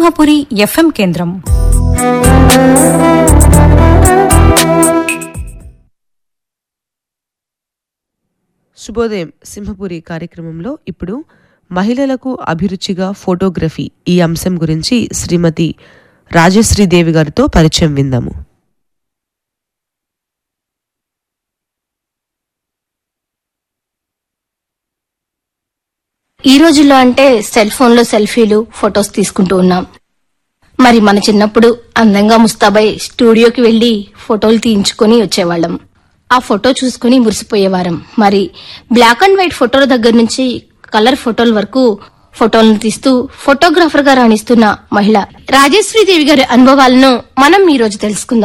Simhapuri FM కేంద్రం శుభోదయం సింహపురి కార్యక్రమంలో ఇప్పుడు మహిళలకు అభిరుచిగా ఫోటోగ్రఫీ ఈ అంశం గురించి శ్రీమతి రాజశ్రీదేవి గారితో పరిచయం విందాము ఈ రోజుల్లో అంటే సెల్ ఫోన్ లో సెల్ఫీలు ఫొటోస్ తీసుకుంటూ ఉన్నాం మరి మన చిన్నప్పుడు అందంగా ముస్తాబై స్టూడియోకి వెళ్లి ఫోటోలు తీయించుకొని వచ్చేవాళ్ళం ఆ ఫోటో చూసుకుని మురిసిపోయేవారం మరి బ్లాక్ అండ్ వైట్ ఫోటోల దగ్గర నుంచి కలర్ ఫోటోల వరకు ఫోటోలను తీస్తూ ఫోటోగ్రాఫర్ గా రాణిస్తున్న మహిళ రాజేశ్వరీదేవి గారి అనుభవాలను మనం ఈ రోజు తెలుసుకుందాం